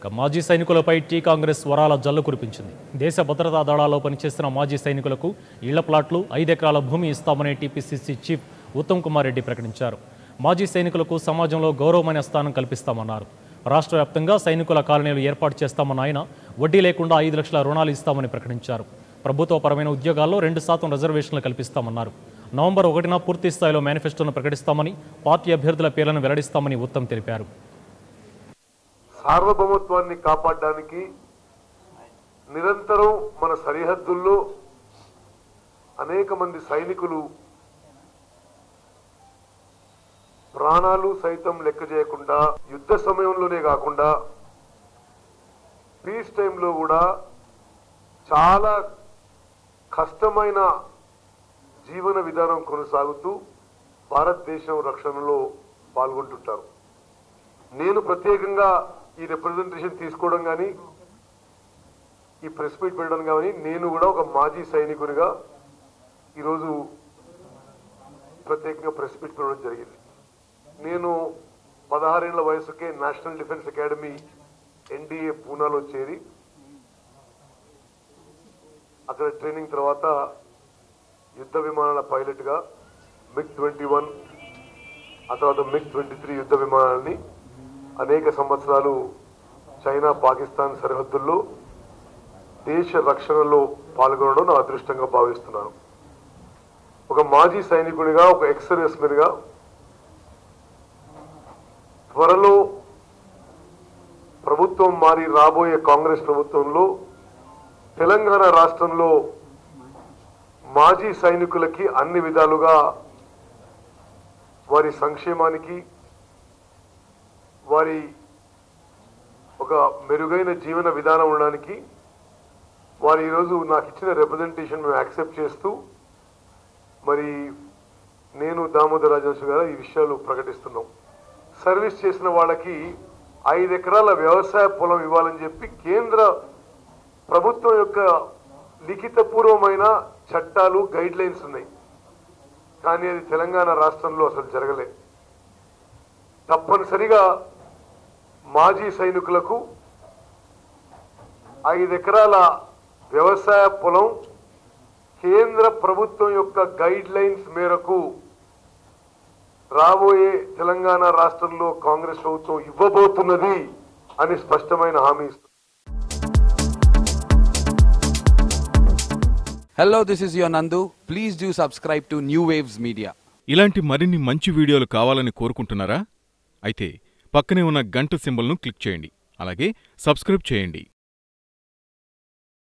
ఇక మాజీ సైనికులపై టీ కాంగ్రెస్ వరాల జల్లు కురిపించింది దేశ భద్రతా దళాల్లో పనిచేస్తున్న మాజీ సైనికులకు ఇళ్ల ప్లాట్లు ఐదెకరాల భూమి ఇస్తామని టీపీసీసీ చీఫ్ ఉత్తమ్ కుమార్ రెడ్డి ప్రకటించారు మాజీ సైనికులకు సమాజంలో గౌరవమైన స్థానం కల్పిస్తామన్నారు రాష్ట్ర వ్యాప్తంగా సైనికుల కాలనీలు ఏర్పాటు చేస్తామన్న ఆయన వడ్డీ లేకుండా ఐదు లక్షల రుణాలు ఇస్తామని ప్రకటించారు ప్రభుత్వపరమైన ఉద్యోగాల్లో రెండు శాతం రిజర్వేషన్లు కల్పిస్తామన్నారు నవంబర్ ఒకటిన పూర్తి స్థాయిలో మేనిఫెస్టోను ప్రకటిస్తామని పార్టీ అభ్యర్థుల పేర్లను వెల్లడిస్తామని ఉత్తమ్ తెలిపారు సార్వభౌమత్వాన్ని కాపాడడానికి నిరంతరం మన సరిహద్దుల్లో అనేక మంది సైనికులు ప్రాణాలు సైతం లెక్క చేయకుండా యుద్ధ సమయంలోనే కాకుండా పీస్ టైంలో కూడా చాలా కష్టమైన జీవన విధానం కొనసాగుతూ భారతదేశం రక్షణలో పాల్గొంటుంటారు నేను ప్రత్యేకంగా ఈ రిప్రజెంటేషన్ తీసుకోవడం కానీ ఈ ప్రెస్ మీట్ పెట్టడం కానీ నేను కూడా ఒక మాజీ సైనికునిగా ఈరోజు ప్రత్యేకంగా ప్రెస్ మీట్ పెట్టడం జరిగింది నేను పదహారేళ్ల వయసుకే నేషనల్ డిఫెన్స్ అకాడమీ ఎన్డీఏ పూనాలో చేరి అక్కడ ట్రైనింగ్ తర్వాత యుద్ధ విమానాల పైలట్గా మిగ్ ట్వంటీ వన్ ఆ తర్వాత మిగ్ ట్వంటీ త్రీ యుద్ధ విమానాలని అనేక సంవత్సరాలు చైనా పాకిస్తాన్ సరిహద్దుల్లో దేశ రక్షణలో పాల్గొనడం నా అదృష్టంగా భావిస్తున్నాను ఒక మాజీ సైనికుడిగా ఒక ఎక్స్ సర్వీస్మెన్గా త్వరలో ప్రభుత్వం మారి రాబోయే కాంగ్రెస్ ప్రభుత్వంలో తెలంగాణ రాష్ట్రంలో మాజీ సైనికులకి అన్ని విధాలుగా వారి సంక్షేమానికి వారి ఒక మెరుగైన జీవన విధానం ఉండడానికి వారు ఈరోజు నాకు ఇచ్చిన రిప్రజెంటేషన్ మేము యాక్సెప్ట్ చేస్తూ మరి నేను దామోదర్ రాజవంశ గారు ఈ విషయాలు ప్రకటిస్తున్నాం సర్వీస్ చేసిన వాళ్ళకి ఐదు ఎకరాల వ్యవసాయ పొలం ఇవ్వాలని చెప్పి కేంద్ర ప్రభుత్వం యొక్క లిఖితపూర్వమైన చట్టాలు గైడ్ లైన్స్ ఉన్నాయి కానీ అది తెలంగాణ రాష్ట్రంలో అసలు జరగలే తప్పనిసరిగా మాజీ సైనికులకు ఐదు ఎకరాల వ్యవసాయ పొలం కేంద్ర ప్రభుత్వం యొక్క గైడ్ లైన్స్ మేరకు రాబోయే తెలంగాణ రాష్ట్రంలో కాంగ్రెస్ ప్రభుత్వం ఇవ్వబోతున్నది అని స్పష్టమైన హామీ ఇస్తుంది Hello, this is your Nandu. Please do subscribe to New Waves Media. ఇలాంటి మరిన్ని మంచి వీడియోలు కావాలని కోరుకుంటున్నారా అయితే పక్కనే ఉన్న గంట సింబల్ను క్లిక్ చేయండి అలాగే సబ్స్క్రైబ్ చేయండి